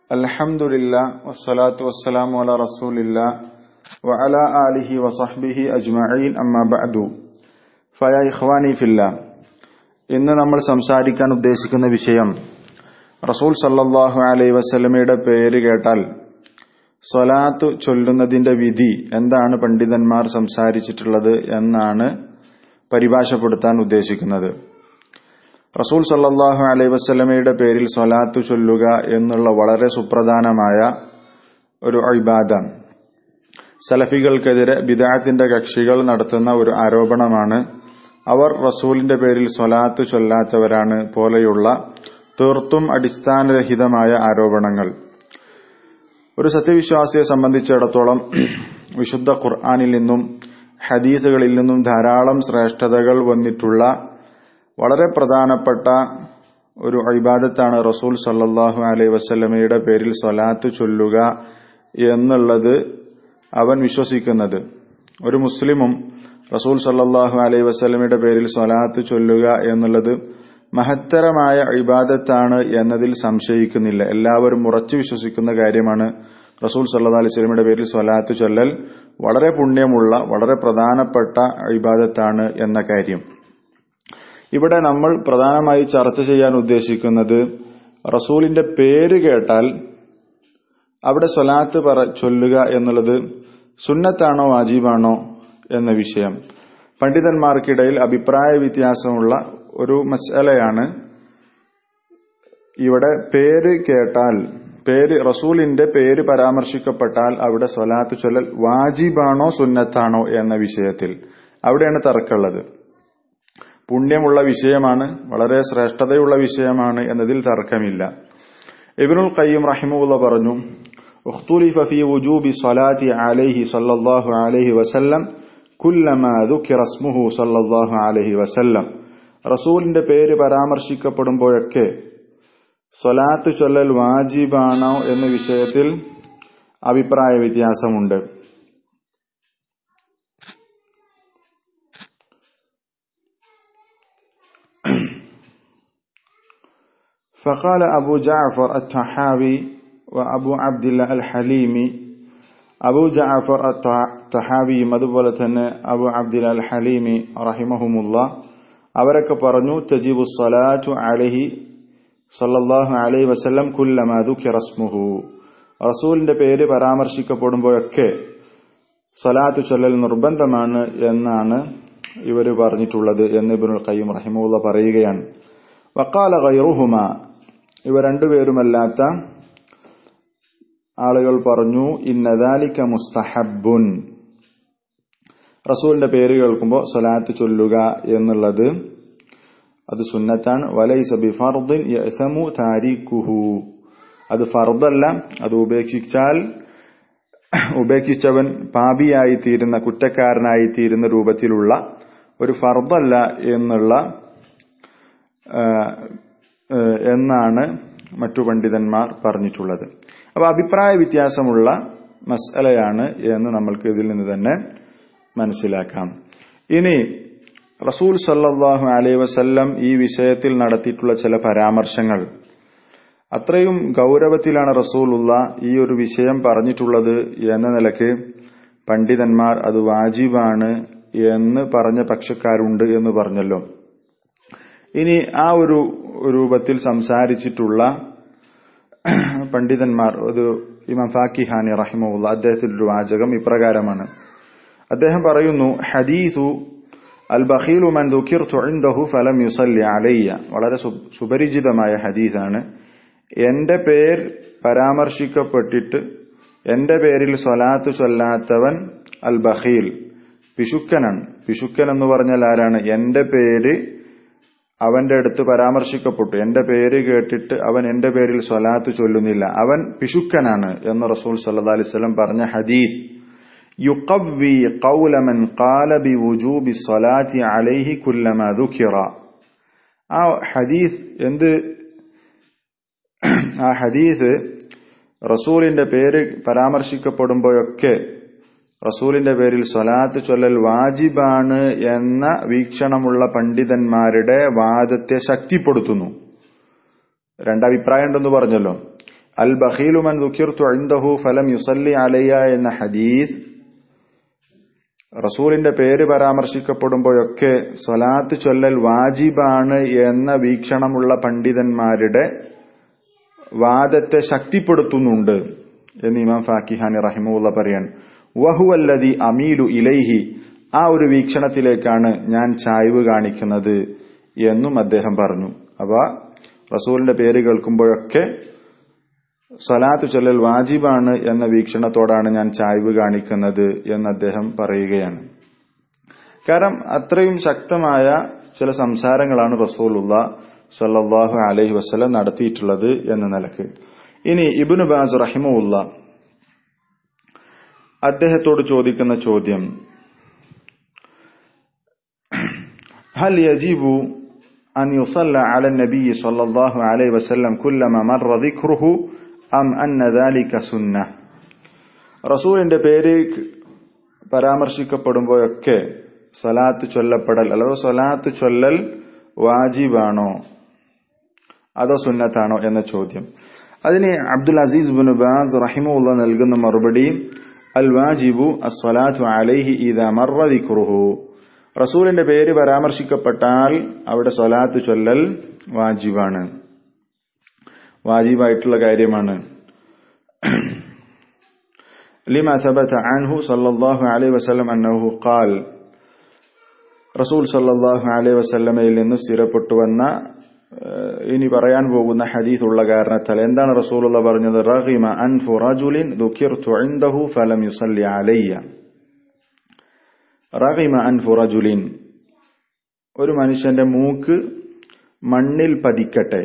الحمد لله والصلاة والسلام على رسول الله وعلى آله وصحبه أجمعين أما بعد فيا إخواني في الله ഇന്ന് നമ്മൾ സംസാരിക്കാൻ ഉദ്ദേശിക്കുന്ന വിഷയം റസൂൽ സല്ലാഹു അലൈ വസ്ലമയുടെ പേര് കേട്ടാൽ സ്വലാത്ത് ചൊല്ലുന്നതിന്റെ വിധി എന്താണ് പണ്ഡിതന്മാർ സംസാരിച്ചിട്ടുള്ളത് എന്നാണ് പരിഭാഷപ്പെടുത്താൻ ഉദ്ദേശിക്കുന്നത് റസൂൽ സല്ലാഹു അലൈ വസ്ലമയുടെ പേരിൽ സ്വലാത്ത് ചൊല്ലുക എന്നുള്ള വളരെ സുപ്രധാനമായ ഒരു ഇബാദ സലഫികൾക്കെതിരെ ബിദാത്തിന്റെ കക്ഷികൾ നടത്തുന്ന ഒരു ആരോപണമാണ് അവർ റസൂലിന്റെ പേരിൽ സ്വലാത്ത് ചൊല്ലാത്തവരാണ് പോലെയുള്ള തീർത്തും അടിസ്ഥാനരഹിതമായ ആരോപണങ്ങൾ ഒരു സത്യവിശ്വാസിയെ സംബന്ധിച്ചിടത്തോളം വിശുദ്ധ ഖുർആാനിൽ നിന്നും ഹദീസുകളിൽ നിന്നും ധാരാളം ശ്രേഷ്ഠതകൾ വന്നിട്ടുള്ള വളരെ പ്രധാനപ്പെട്ട ഒരു അഭിബാദത്താണ് റസൂൽ സല്ലാഹു അലൈ വസ്ലമയുടെ പേരിൽ സ്വലാത്ത് ചൊല്ലുക എന്നുള്ളത് അവൻ വിശ്വസിക്കുന്നത് ഒരു മുസ്ലിമും റസൂൽ സല്ലാഹു അലൈ വസ്ലമയുടെ പേരിൽ സ്വലാത്ത് ചൊല്ലുക എന്നുള്ളത് മഹത്തരമായ ഇബാദത്താണ് എന്നതിൽ സംശയിക്കുന്നില്ല എല്ലാവരും ഉറച്ചു വിശ്വസിക്കുന്ന കാര്യമാണ് റസൂൽ സല്ലാ അലൈഹി സ്വലമിയുടെ പേരിൽ സ്വലാത്ത് ചൊല്ലൽ വളരെ പുണ്യമുള്ള വളരെ പ്രധാനപ്പെട്ട ഇബാദത്താണ് എന്ന കാര്യം ഇവിടെ നമ്മൾ പ്രധാനമായി ചർച്ച ചെയ്യാൻ ഉദ്ദേശിക്കുന്നത് റസൂലിന്റെ പേര് കേട്ടാൽ അവിടെ സ്വലാത്ത് പറ ചൊല്ലുക എന്നുള്ളത് സുന്നത്താണോ വാജീബാണോ എന്ന വിഷയം പണ്ഡിതന്മാർക്കിടയിൽ അഭിപ്രായ വ്യത്യാസമുള്ള ഒരു മസലയാണ് ഇവിടെ പേര് കേട്ടാൽ പേര് റസൂലിന്റെ പേര് പരാമർശിക്കപ്പെട്ടാൽ അവിടെ സ്വലാത്ത് ചൊല്ലൽ വാജിബാണോ സുന്നത്താണോ എന്ന വിഷയത്തിൽ അവിടെയാണ് തർക്കമുള്ളത് പുണ്യമുള്ള വിഷയമാണ് വളരെ ശ്രേഷ്ഠതയുള്ള വിഷയമാണ് എന്നതിൽ തർക്കമില്ല ഇബിനുൽ ഖയ്യം റഹിമുള്ള പറഞ്ഞു اختلف في وجوب صلاة عليه صلى الله عليه وسلم كلما ذكر اسمه صلى الله عليه وسلم റസൂലിന്റെ പേര് പരാമർശിക്കപ്പെടുമ്പോഴൊക്കെ സ്വലാത്ത് ചൊല്ലൽ വാജിബാണോ എന്ന വിഷയത്തിൽ അഭിപ്രായ വ്യത്യാസമുണ്ട് فقال أبو جعفر التحاوي وأبو عبد الله الحليمي أبو جعفر التحاوي അതുപോലെ തന്നെ അബു അബ്ദുൽ അൽ ഹലീമി റഹിമഹുമുല്ല അവരൊക്കെ പറഞ്ഞു തജീബു സ്വലാത്തു അലഹി സല്ലല്ലാഹു അലൈഹി വസല്ലം കുല്ലമാ ദുഖിറ ഇസ്മുഹു റസൂലിന്റെ പേര് പരാമർശിക്കപ്പെടുമ്പോഴൊക്കെ സ്വലാത്തു ചൊല്ലൽ നിർബന്ധമാണ് എന്നാണ് ഇവർ പറഞ്ഞിട്ടുള്ളത് എന്ന് ഇബ്നുൽ ഖയ്യിം റഹിമുള്ള പറയുകയാണ് വക്കാല ഗൈറുഹുമ ഇവ രണ്ടുപേരുമല്ലാത്ത ആളുകൾ പറഞ്ഞു ഇന്നദാലിക മുസ്തഹബുൻ റസൂലിന്റെ പേര് കേൾക്കുമ്പോൾ സ്വലാത്ത് ചൊല്ലുക എന്നുള്ളത് അത് സുന്നത്താണ് വലൈസ ബിഫർദിൻ യസമു താരിഖുഹു അത് ഫർദല്ല അത് ഉപേക്ഷിച്ചാൽ ഉപേക്ഷിച്ചവൻ പാപിയായി തീരുന്ന കുറ്റക്കാരനായി തീരുന്ന രൂപത്തിലുള്ള ഒരു ഫർദല്ല എന്നുള്ള എന്നാണ് മറ്റു പണ്ഡിതന്മാർ പറഞ്ഞിട്ടുള്ളത് അപ്പൊ അഭിപ്രായ വ്യത്യാസമുള്ള മസലയാണ് എന്ന് നമ്മൾക്ക് ഇതിൽ നിന്ന് തന്നെ മനസ്സിലാക്കാം ഇനി റസൂൽ സല്ലാഹു അലൈ വസല്ലം ഈ വിഷയത്തിൽ നടത്തിയിട്ടുള്ള ചില പരാമർശങ്ങൾ അത്രയും ഗൗരവത്തിലാണ് റസൂലുള്ള ഈ ഒരു വിഷയം പറഞ്ഞിട്ടുള്ളത് എന്ന നിലക്ക് പണ്ഡിതന്മാർ അത് വാജിബാണ് എന്ന് പറഞ്ഞ പക്ഷക്കാരുണ്ട് എന്ന് പറഞ്ഞല്ലോ ഇനി ആ ഒരു രൂപത്തിൽ സംസാരിച്ചിട്ടുള്ള പണ്ഡിതന്മാർ ഒരു ഇമാം ഫാക്കിഹാനി റഹിമുള്ള അദ്ദേഹത്തിന്റെ ഒരു വാചകം ഇപ്രകാരമാണ് അദ്ദേഹം പറയുന്നു ഹദീസു അൽ ബഖീലു മൻ ദുഖിർതു ഇൻദഹു ഫലം യുസല്ലി അലയ്യ വളരെ സുപരിചിതമായ ഹദീസാണ് എന്റെ പേർ പരാമർശിക്കപ്പെട്ടിട്ട് എന്റെ പേരിൽ സ്വലാത്ത് ചൊല്ലാത്തവൻ അൽ ബഖീൽ പിശുക്കനാണ് പിശുക്കൻ എന്ന് പറഞ്ഞാൽ ആരാണ് എന്റെ പേര് അവന്റെ അടുത്ത് പരാമർശിക്കപ്പെട്ടു എന്റെ പേര് കേട്ടിട്ട് അവൻ എന്റെ പേരിൽ സ്വലാത്ത് ചൊല്ലുന്നില്ല അവൻ പിശുക്കനാണ് എന്ന് റസൂൽ സല്ലാ അലിസ്ലം പറഞ്ഞ ഹദീസ് യുക്കവി കൗലമൻ കാലബി വുജൂബി സ്വലാത്തി അലൈഹി കുല്ലമ ദുഖിറ ആ ഹദീസ് എന്ത് ആ ഹദീസ് റസൂലിന്റെ പേര് പരാമർശിക്കപ്പെടുമ്പോഴൊക്കെ റസൂലിന്റെ പേരിൽ സ്വലാത്ത് ചൊല്ലൽ വാജിബാണ് എന്ന വീക്ഷണമുള്ള പണ്ഡിതന്മാരുടെ വാദത്തെ ശക്തിപ്പെടുത്തുന്നു രണ്ടഭിപ്രായം ഉണ്ടെന്ന് പറഞ്ഞല്ലോ അൽ ബഖീലു മൻ ദുഃഖിർത്തു ഇൻദഹു ഫലം യുസല്ലി അലയ്യ എന്ന ഹദീസ് റസൂലിന്റെ പേര് പരാമർശിക്കപ്പെടുമ്പോഴൊക്കെ സ്വലാത്ത് ചൊല്ലൽ വാജിബാണ് എന്ന വീക്ഷണമുള്ള പണ്ഡിതന്മാരുടെ വാദത്തെ ശക്തിപ്പെടുത്തുന്നുണ്ട് എന്ന് ഇമാം ഫാക്കിഹാനി റഹിമുള്ള പറയാൻ വഹുവല്ലതി അമീലു ഇലൈഹി ആ ഒരു വീക്ഷണത്തിലേക്കാണ് ഞാൻ ചായ്വ് കാണിക്കുന്നത് എന്നും അദ്ദേഹം പറഞ്ഞു അവ റസൂലിന്റെ പേര് കേൾക്കുമ്പോഴൊക്കെ സ്വലാത്ത് ചൊല്ലൽ വാജിബാണ് എന്ന വീക്ഷണത്തോടാണ് ഞാൻ ചായ്വ് കാണിക്കുന്നത് എന്ന് അദ്ദേഹം പറയുകയാണ് കാരണം അത്രയും ശക്തമായ ചില സംസാരങ്ങളാണ് റസൂലുള്ള സല്ലാഹു അലൈഹി വസ്ലം നടത്തിയിട്ടുള്ളത് എന്ന നിലക്ക് ഇനി ഇബിനു ബാസ് റഹിമുല്ല അദ്ദേഹത്തോട് ചോദിക്കുന്ന ചോദ്യം هل يجب أن يصلى على النبي صلى الله عليه وسلم كلما مر ذكره أم أن ذلك سنة റസൂലിന്റെ പേര് പരാമർശിക്കപ്പെടുമ്പോഴൊക്കെ സ്വലാത്ത് ചൊല്ലപ്പെടൽ അല്ലാതെ സ്വലാത്ത് ചൊല്ലൽ വാജിബാണോ അതോ സുന്നത്താണോ എന്ന ചോദ്യം അതിന് അബ്ദുൽ അസീസ് ബിൻ ബാസ് റഹിമുള്ള നൽകുന്ന മറുപടി അൽ വാജിബു അസ്വലാത്തു അലൈഹി ഇദ മർറ ദിക്റുഹു റസൂലിന്റെ പേര് പരാമർശിക്കപ്പെട്ടാൽ അവിടെ സ്വലാത്ത് ചൊല്ലൽ വാജിബാണ് വാജിബായിട്ടുള്ള കാര്യമാണ് لما ثبت عنه صلى الله عليه وسلم أنه قال റസൂൽ സല്ലാഹു അലൈഹി വസല്ലമയിൽ നിന്ന് സ്ഥിരപ്പെട്ടു വന്ന ഇനി പറയാൻ പോകുന്ന ഹദീസ് ഉള്ള കാരണത്താൽ എന്താണ് റസൂലുള്ള പറഞ്ഞത് റഹിമ അൻഫു റജുലിൻ ദുഃഖിർത്തു ഇൻദഹു ഫലം യുസല്ലി അലയ്യ റഹിമ അൻഫു റജുലിൻ ഒരു മനുഷ്യന്റെ മൂക്ക് മണ്ണിൽ പതിക്കട്ടെ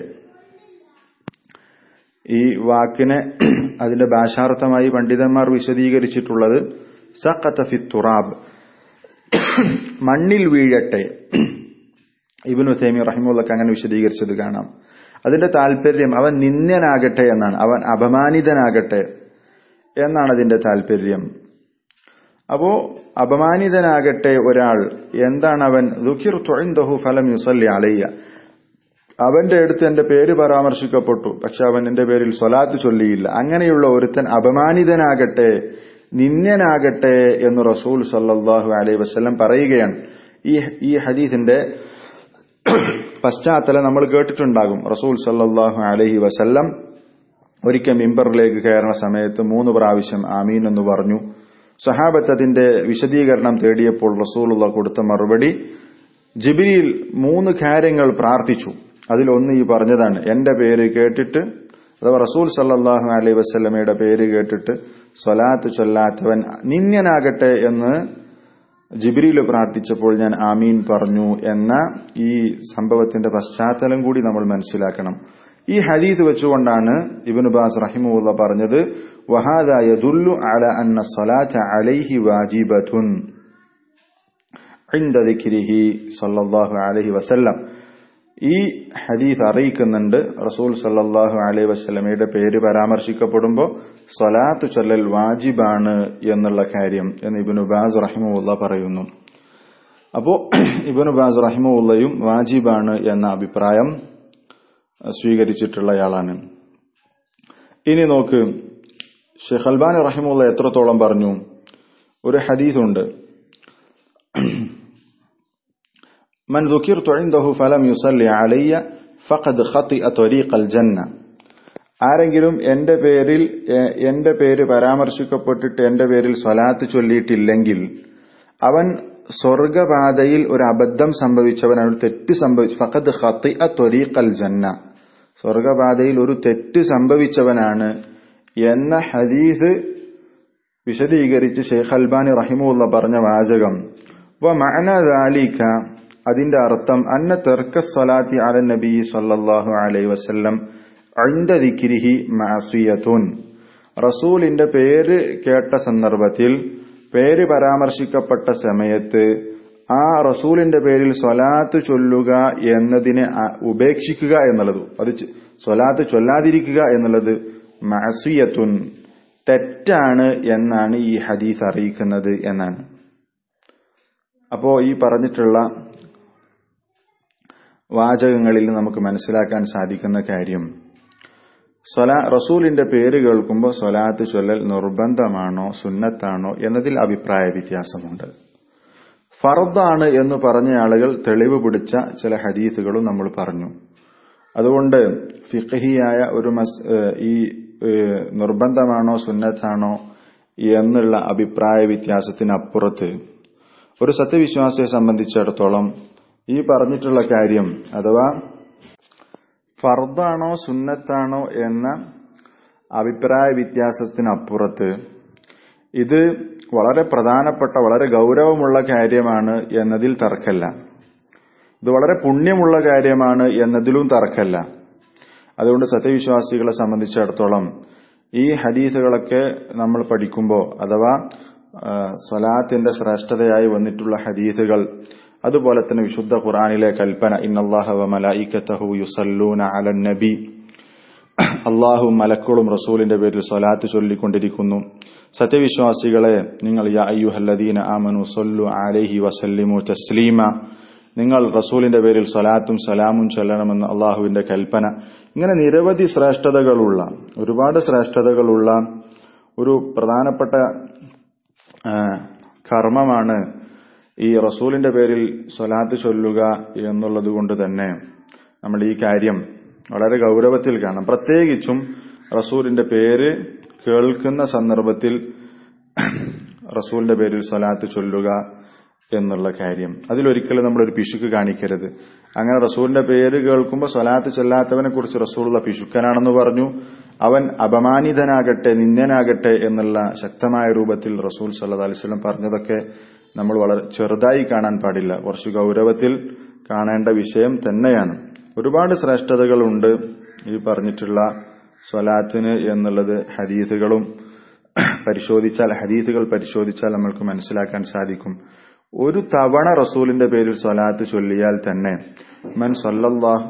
ഈ വാക്കിനെ അതിന്റെ ഭാഷാർത്ഥമായി പണ്ഡിതന്മാർ വിശദീകരിച്ചിട്ടുള്ളത് സഖത്ത ഫി തുറാബ് മണ്ണിൽ വീഴട്ടെ ഇബിനു സൈമി റഹിമുള്ളക്ക് അങ്ങനെ വിശദീകരിച്ചത് കാണാം അതിന്റെ താല്പര്യം അവൻ നിന്ദ്യനാകട്ടെ എന്നാണ് അവൻ അപമാനിതനാകട്ടെ എന്നാണ് അതിന്റെ താല്പര്യം അപ്പോ അപമാനിതനാകട്ടെ ഒരാൾ എന്താണ് അവൻ ദുഃഖിർ തൊഴിന്തഹു ഫലം യുസല്ലി അലയ്യ അവന്റെ അടുത്ത് എന്റെ പേര് പരാമർശിക്കപ്പെട്ടു പക്ഷെ അവൻ എന്റെ പേരിൽ സ്വലാത്ത് ചൊല്ലിയില്ല അങ്ങനെയുള്ള ഒരുത്തൻ അപമാനിതനാകട്ടെ നിന്യനാകട്ടെ എന്ന് റസൂൽ സല്ലാഹു അലൈഹി വസ്ലം പറയുകയാണ് ഈ ഈ ഹദീസിന്റെ പശ്ചാത്തലം നമ്മൾ കേട്ടിട്ടുണ്ടാകും റസൂൽ സല്ലാഹു അലൈഹി വസല്ലം ഒരിക്കൽ മിമ്പറിലേക്ക് കയറുന്ന സമയത്ത് മൂന്ന് പ്രാവശ്യം ആമീൻ എന്ന് പറഞ്ഞു സഹാബത്ത് അതിന്റെ വിശദീകരണം തേടിയപ്പോൾ റസൂലുള്ള കൊടുത്ത മറുപടി ജിബിരിയിൽ മൂന്ന് കാര്യങ്ങൾ പ്രാർത്ഥിച്ചു അതിലൊന്ന് ഈ പറഞ്ഞതാണ് എന്റെ പേര് കേട്ടിട്ട് അഥവാ റസൂൽ സല്ലാഹു അലൈഹി വസ്ലമയുടെ പേര് കേട്ടിട്ട് സ്വലാത്ത് ചൊല്ലാത്തവൻ നിന്യനാകട്ടെ എന്ന് ജിബ്രിയിൽ പ്രാർത്ഥിച്ചപ്പോൾ ഞാൻ ആമീൻ പറഞ്ഞു എന്ന ഈ സംഭവത്തിന്റെ പശ്ചാത്തലം കൂടി നമ്മൾ മനസ്സിലാക്കണം ഈ ഹദീസ് വെച്ചുകൊണ്ടാണ് ഇബിൻ ബാസ് റഹിമുള്ള പറഞ്ഞത് വഹാദ യദുല്ലു അല അന്ന സ്വലാത്ത അലൈഹി വാജിബത്തുൻ عند ذكره صلى الله عليه وسلم ഈ ഹദീസ് അറിയിക്കുന്നുണ്ട് റസൂൽ സല്ലാഹു അലൈഹി വസ്ലമയുടെ പേര് പരാമർശിക്കപ്പെടുമ്പോൾ സ്വലാത്ത് ചൊല്ലൽ വാജിബാണ് എന്നുള്ള കാര്യം എന്ന് ഇബിനു ബാസ് റഹിമുല്ല പറയുന്നു അപ്പോ ഇബിനു ബാസ് റഹിമുല്ലയും വാജിബാണ് എന്ന അഭിപ്രായം സ്വീകരിച്ചിട്ടുള്ളയാളാണ് ഇനി നോക്ക് ഷെഖ് അൽബാൻ റഹിമുല്ല എത്രത്തോളം പറഞ്ഞു ഒരു ഹദീസുണ്ട് من ذكرت عنده فلم يصلي علي فقد خطئ طريق الجنة ആരെങ്കിലും എന്റെ പേരിൽ എന്റെ പേര് പരാമർശിക്കപ്പെട്ടിട്ട് എന്റെ പേരിൽ സ്വലാത്ത് ചൊല്ലിയിട്ടില്ലെങ്കിൽ അവൻ സ്വർഗപാതയിൽ ഒരു അബദ്ധം സംഭവിച്ചവനാണ് തെറ്റ് സംഭവിച്ചു ഫഖദ് ഖത്തി ത്വരീഖൽ ജന്ന സ്വർഗപാതയിൽ ഒരു തെറ്റ് സംഭവിച്ചവനാണ് എന്ന ഹദീസ് വിശദീകരിച്ച് ഷെയ്ഖ് അൽബാനി റഹിമുള്ള പറഞ്ഞ വാചകം വ മഅന ദാലിക അതിന്റെ അർത്ഥം അന്ന തെർക്ക സ്വലാത്തി അല നബി സല്ലല്ലാഹു അലൈഹി വസല്ലം അഴിന്ത ദിക്കിരിഹി മാസിയത്തുൻ റസൂലിന്റെ പേര് കേട്ട സന്ദർഭത്തിൽ പേര് പരാമർശിക്കപ്പെട്ട സമയത്ത് ആ റസൂലിന്റെ പേരിൽ സ്വലാത്ത് ചൊല്ലുക എന്നതിനെ ഉപേക്ഷിക്കുക എന്നുള്ളത് അത് സ്വലാത്ത് ചൊല്ലാതിരിക്കുക എന്നുള്ളത് മാസിയത്തുൻ തെറ്റാണ് എന്നാണ് ഈ ഹദീസ് അറിയിക്കുന്നത് എന്നാണ് അപ്പോ ഈ പറഞ്ഞിട്ടുള്ള വാചകങ്ങളിൽ നമുക്ക് മനസ്സിലാക്കാൻ സാധിക്കുന്ന കാര്യം സ്വലാ റസൂലിന്റെ പേര് കേൾക്കുമ്പോൾ സ്വലാത്ത് ചൊല്ലൽ നിർബന്ധമാണോ സുന്നത്താണോ എന്നതിൽ അഭിപ്രായ വ്യത്യാസമുണ്ട് ഫർദാണ് എന്ന് പറഞ്ഞ ആളുകൾ തെളിവ് പിടിച്ച ചില ഹദീസുകളും നമ്മൾ പറഞ്ഞു അതുകൊണ്ട് ഫിഖഹിയായ ഒരു മസ് ഈ നിർബന്ധമാണോ സുന്നത്താണോ എന്നുള്ള അഭിപ്രായ വ്യത്യാസത്തിനപ്പുറത്ത് ഒരു സത്യവിശ്വാസിയെ സംബന്ധിച്ചിടത്തോളം ഈ പറഞ്ഞിട്ടുള്ള കാര്യം അഥവാ ഫർദാണോ സുന്നത്താണോ എന്ന അഭിപ്രായ വ്യത്യാസത്തിനപ്പുറത്ത് ഇത് വളരെ പ്രധാനപ്പെട്ട വളരെ ഗൗരവമുള്ള കാര്യമാണ് എന്നതിൽ തർക്കല്ല ഇത് വളരെ പുണ്യമുള്ള കാര്യമാണ് എന്നതിലും തർക്കല്ല അതുകൊണ്ട് സത്യവിശ്വാസികളെ സംബന്ധിച്ചിടത്തോളം ഈ ഹദീസുകളൊക്കെ നമ്മൾ പഠിക്കുമ്പോൾ അഥവാ സ്വലാത്തിന്റെ ശ്രേഷ്ഠതയായി വന്നിട്ടുള്ള ഹദീസുകൾ അതുപോലെ തന്നെ വിശുദ്ധ ഖുർആാനിലെ കൽപ്പന ഇന്നല്ലാഹു യുസല്ലൂന അലൻ നബി അള്ളാഹു മലക്കുകളും റസൂലിന്റെ പേരിൽ സ്വലാത്ത് ചൊല്ലിക്കൊണ്ടിരിക്കുന്നു സത്യവിശ്വാസികളെ നിങ്ങൾ യാ അയ്യുഹല്ലദീന ആമനു സൊല്ലു അലൈഹി വസല്ലിമു തസ്ലീമ നിങ്ങൾ റസൂലിന്റെ പേരിൽ സ്വലാത്തും സലാമും ചൊല്ലണമെന്ന് അള്ളാഹുവിന്റെ കൽപ്പന ഇങ്ങനെ നിരവധി ശ്രേഷ്ഠതകളുള്ള ഒരുപാട് ശ്രേഷ്ഠതകളുള്ള ഒരു പ്രധാനപ്പെട്ട കർമ്മമാണ് ഈ റസൂലിന്റെ പേരിൽ സ്വലാത്ത് ചൊല്ലുക എന്നുള്ളത് കൊണ്ട് തന്നെ നമ്മൾ ഈ കാര്യം വളരെ ഗൗരവത്തിൽ കാണാം പ്രത്യേകിച്ചും റസൂലിന്റെ പേര് കേൾക്കുന്ന സന്ദർഭത്തിൽ റസൂലിന്റെ പേരിൽ സ്വലാത്ത് ചൊല്ലുക എന്നുള്ള കാര്യം അതിലൊരിക്കലും നമ്മളൊരു പിശുക്ക് കാണിക്കരുത് അങ്ങനെ റസൂലിന്റെ പേര് കേൾക്കുമ്പോൾ സ്വലാത്ത് ചൊല്ലാത്തവനെ കുറിച്ച് റസൂലുള്ള പിശുക്കനാണെന്ന് പറഞ്ഞു അവൻ അപമാനിതനാകട്ടെ നിന്ദനാകട്ടെ എന്നുള്ള ശക്തമായ രൂപത്തിൽ റസൂൽ സല്ലാ അലിസ്ലം പറഞ്ഞതൊക്കെ നമ്മൾ വളരെ ചെറുതായി കാണാൻ പാടില്ല കുറച്ച് ഗൗരവത്തിൽ കാണേണ്ട വിഷയം തന്നെയാണ് ഒരുപാട് ശ്രേഷ്ഠതകളുണ്ട് ഈ പറഞ്ഞിട്ടുള്ള സ്വലാത്തിന് എന്നുള്ളത് ഹദീസുകളും പരിശോധിച്ചാൽ ഹദീസുകൾ പരിശോധിച്ചാൽ നമ്മൾക്ക് മനസ്സിലാക്കാൻ സാധിക്കും ഒരു തവണ റസൂലിന്റെ പേരിൽ സ്വലാത്ത് ചൊല്ലിയാൽ തന്നെ മൻ സല്ലല്ലാഹ്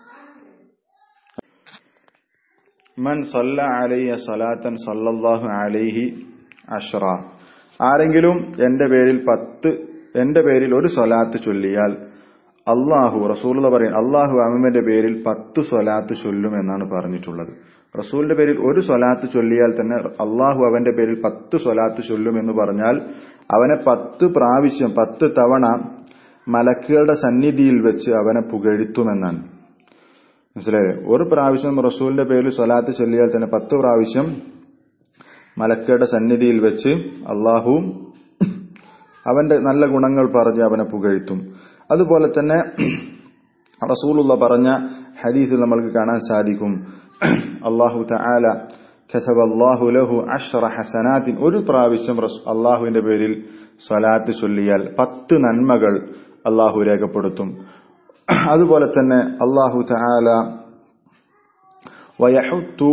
മൻ സല്ല അലയ്യ സലാത്തൻ സല്ലല്ലാഹു അലൈഹി അഷ്റ ആരെങ്കിലും എന്റെ പേരിൽ പത്ത് എന്റെ പേരിൽ ഒരു സ്വലാത്ത് ചൊല്ലിയാൽ അള്ളാഹു റസൂൽ പറയും അള്ളാഹു അമ്മന്റെ പേരിൽ പത്ത് സ്വലാത്ത് ചൊല്ലും എന്നാണ് പറഞ്ഞിട്ടുള്ളത് റസൂലിന്റെ പേരിൽ ഒരു സ്വലാത്ത് ചൊല്ലിയാൽ തന്നെ അള്ളാഹു അവന്റെ പേരിൽ പത്ത് സ്വലാത്ത് ചൊല്ലും എന്ന് പറഞ്ഞാൽ അവനെ പത്ത് പ്രാവശ്യം പത്ത് തവണ മലക്കുകളുടെ സന്നിധിയിൽ വെച്ച് അവനെ പുകഴ്ത്തുമെന്നാണ് മനസ്സിലായേ ഒരു പ്രാവശ്യം റസൂലിന്റെ പേരിൽ സ്വലാത്ത് ചൊല്ലിയാൽ തന്നെ പത്ത് പ്രാവശ്യം മലക്കയുടെ സന്നിധിയിൽ വെച്ച് അള്ളാഹുവും അവന്റെ നല്ല ഗുണങ്ങൾ പറഞ്ഞ് അവനെ പുകഴ്ത്തും അതുപോലെ തന്നെ റസൂലുള്ള പറഞ്ഞ ഹദീസിൽ നമ്മൾക്ക് കാണാൻ സാധിക്കും അള്ളാഹു തആല كتب الله له عشر حسنات ഒരു പ്രാവശ്യം അള്ളാഹുവിന്റെ പേരിൽ സ്വലാത്ത് ചൊല്ലിയാൽ പത്ത് നന്മകൾ അള്ളാഹു രേഖപ്പെടുത്തും അതുപോലെ തന്നെ അള്ളാഹു തആല വയഹുത്തു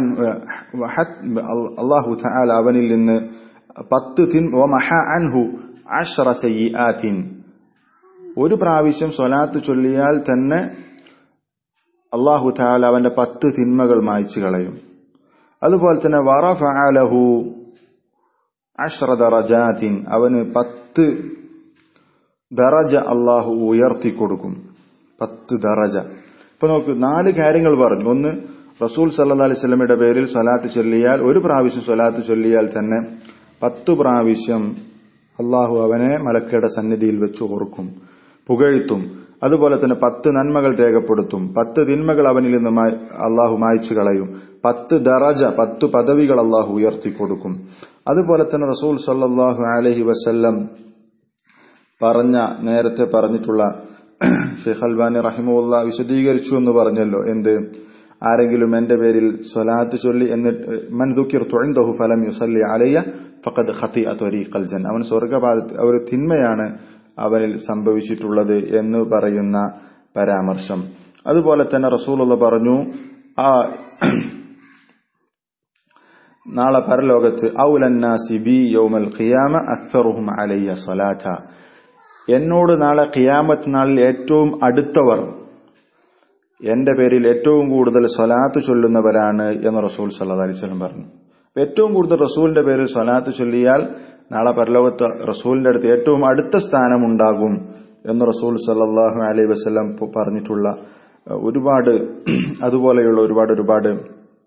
അള്ളാഹു തആല അവനിൽ നിന്ന് പത്ത് തിൻ വമഹ അൻഹു അഷ്റ സയ്യിആത്തിൻ ഒരു പ്രാവശ്യം സ്വലാത്ത് ചൊല്ലിയാൽ തന്നെ അള്ളാഹു താല അവന്റെ പത്ത് തിന്മകൾ മായ്ച്ചു കളയും അതുപോലെ തന്നെ വറഫഅലഹു അഷ്റ ദറജാത്തിൻ അവന് പത്ത് ദറജ അള്ളാഹു ഉയർത്തി കൊടുക്കും പത്ത് ദറജ ഇപ്പൊ നോക്ക് നാല് കാര്യങ്ങൾ പറഞ്ഞു ഒന്ന് റസൂൽ സല്ലാ അലൈഹി സ്വലമിയുടെ പേരിൽ സ്വലാത്ത് ചൊല്ലിയാൽ ഒരു പ്രാവശ്യം സ്വലാത്ത് ചൊല്ലിയാൽ തന്നെ പത്തു പ്രാവശ്യം അള്ളാഹു അവനെ മലക്കയുടെ സന്നിധിയിൽ വെച്ച് ഓർക്കും പുകഴ്ത്തും അതുപോലെ തന്നെ പത്ത് നന്മകൾ രേഖപ്പെടുത്തും പത്ത് തിന്മകൾ അവനിൽ നിന്ന് അള്ളാഹു മായ്ച്ചു കളയും പത്ത് ദറജ പത്ത് പദവികൾ അള്ളാഹു ഉയർത്തി കൊടുക്കും അതുപോലെ തന്നെ റസൂൽ സല്ലാഹു അലഹി വസല്ലം പറഞ്ഞ നേരത്തെ പറഞ്ഞിട്ടുള്ള ഷെയ്ഖ് അൽബാനി റഹിമുല്ല വിശദീകരിച്ചു എന്ന് പറഞ്ഞല്ലോ എന്ത് ആരെങ്കിലും എന്റെ പേരിൽ സ്വലാത്ത് ചൊല്ലി എന്നിട്ട് മൻ ദുഃഖിർ തൊഴിന്തഹു ഫലം യുസല്ലി അലയ്യ ഫഖദ് ഖത്തി അത്വരീഖൽ ജൻ അവൻ സ്വർഗപാദ ഒരു തിന്മയാണ് അവനിൽ സംഭവിച്ചിട്ടുള്ളത് എന്ന് പറയുന്ന പരാമർശം അതുപോലെ തന്നെ റസൂലുള്ള പറഞ്ഞു ആ നാളെ പരലോകത്ത് ഔലന്നാസി ബി യൗമൽ ഖിയാമ അക്തറുഹും അലയ്യ സ്വലാത്ത എന്നോട് നാളെ ഖിയാമത്ത് നാളിൽ ഏറ്റവും അടുത്തവർ എന്റെ പേരിൽ ഏറ്റവും കൂടുതൽ സ്വലാത്ത് ചൊല്ലുന്നവരാണ് എന്ന് റസൂൽ സല്ലാ അലിസ്ലം പറഞ്ഞു ഏറ്റവും കൂടുതൽ റസൂലിന്റെ പേരിൽ സ്വലാത്ത് ചൊല്ലിയാൽ നാളെ പരലോകത്ത് റസൂലിന്റെ അടുത്ത് ഏറ്റവും അടുത്ത സ്ഥാനമുണ്ടാകും എന്ന് റസൂൽ സല്ലാഹു അലൈഹി വസ്ലം പറഞ്ഞിട്ടുള്ള ഒരുപാട് അതുപോലെയുള്ള ഒരുപാട് ഒരുപാട്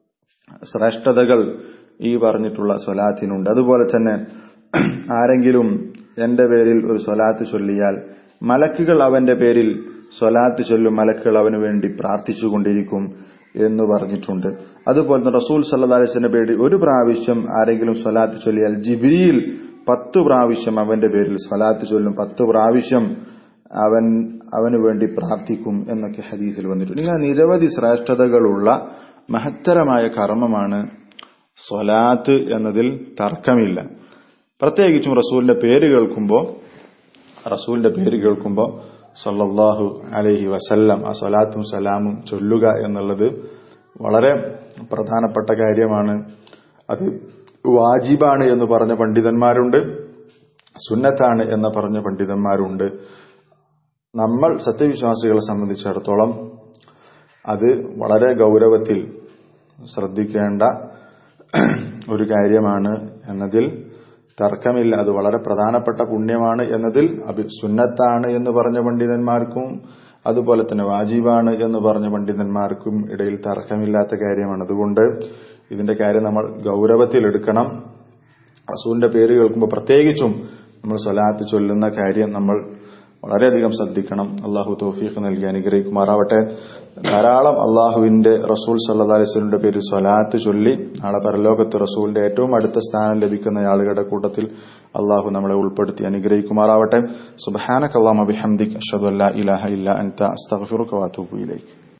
ശ്രേഷ്ഠതകൾ ഈ പറഞ്ഞിട്ടുള്ള സ്വലാത്തിനുണ്ട് അതുപോലെ തന്നെ ആരെങ്കിലും എന്റെ പേരിൽ ഒരു സ്വലാത്ത് ചൊല്ലിയാൽ മലക്കുകൾ അവന്റെ പേരിൽ സ്വലാത്ത് ചൊല്ലും മലക്കുകൾ അവന് വേണ്ടി പ്രാർത്ഥിച്ചുകൊണ്ടിരിക്കും എന്ന് പറഞ്ഞിട്ടുണ്ട് അതുപോലെ തന്നെ റസൂൽ സല്ലാസ്ലിന്റെ പേരിൽ ഒരു പ്രാവശ്യം ആരെങ്കിലും സ്വലാത്ത് ചൊല്ലിയാൽ ജിബ്രിയിൽ പത്ത് പ്രാവശ്യം അവന്റെ പേരിൽ സ്വലാത്ത് ചൊല്ലും പത്ത് പ്രാവശ്യം അവൻ അവന് വേണ്ടി പ്രാർത്ഥിക്കും എന്നൊക്കെ ഹദീസിൽ വന്നിട്ടുണ്ട് ഇങ്ങനെ നിരവധി ശ്രേഷ്ഠതകളുള്ള മഹത്തരമായ കർമ്മമാണ് സ്വലാത്ത് എന്നതിൽ തർക്കമില്ല പ്രത്യേകിച്ചും റസൂലിന്റെ പേര് കേൾക്കുമ്പോൾ റസൂലിന്റെ പേര് കേൾക്കുമ്പോൾ സല്ലല്ലാഹു അലൈഹി വസല്ലം ആ സ്വലാത്തും സലാമും ചൊല്ലുക എന്നുള്ളത് വളരെ പ്രധാനപ്പെട്ട കാര്യമാണ് അത് വാജിബാണ് എന്ന് പറഞ്ഞ പണ്ഡിതന്മാരുണ്ട് സുന്നത്താണ് എന്ന് പറഞ്ഞ പണ്ഡിതന്മാരുണ്ട് നമ്മൾ സത്യവിശ്വാസികളെ സംബന്ധിച്ചിടത്തോളം അത് വളരെ ഗൗരവത്തിൽ ശ്രദ്ധിക്കേണ്ട ഒരു കാര്യമാണ് എന്നതിൽ തർക്കമില്ല അത് വളരെ പ്രധാനപ്പെട്ട പുണ്യമാണ് എന്നതിൽ അഭി സുന്നത്താണ് എന്ന് പറഞ്ഞ പണ്ഡിതന്മാർക്കും അതുപോലെ തന്നെ വാജിബാണ് എന്ന് പറഞ്ഞ പണ്ഡിതന്മാർക്കും ഇടയിൽ തർക്കമില്ലാത്ത കാര്യമാണ് അതുകൊണ്ട് ഇതിന്റെ കാര്യം നമ്മൾ ഗൗരവത്തിലെടുക്കണം റസൂലിന്റെ പേര് കേൾക്കുമ്പോൾ പ്രത്യേകിച്ചും നമ്മൾ സ്വലാത്ത് ചൊല്ലുന്ന കാര്യം നമ്മൾ വളരെയധികം ശ്രദ്ധിക്കണം അള്ളാഹു തോഫീഖ് നൽകി അനുഗ്രഹിക്കുമാറാവട്ടെ ധാരാളം അള്ളാഹുവിന്റെ റസൂൽ സല്ലാ അലൈസ്ലിന്റെ പേരിൽ സ്വലാത്ത് ചൊല്ലി നാളെ പരലോകത്ത് റസൂലിന്റെ ഏറ്റവും അടുത്ത സ്ഥാനം ലഭിക്കുന്ന ആളുകളുടെ കൂട്ടത്തിൽ അള്ളാഹു നമ്മളെ ഉൾപ്പെടുത്തി അനുഗ്രഹിക്കുമാറാവട്ടെ സുബാനക് അള്ളാഹ് ബിഹംദിക് അഷദ് ഇലാഹ ഇല്ല അൻത അസ്തഗ്ഫിറുക വഅതൂബു ഇലൈക്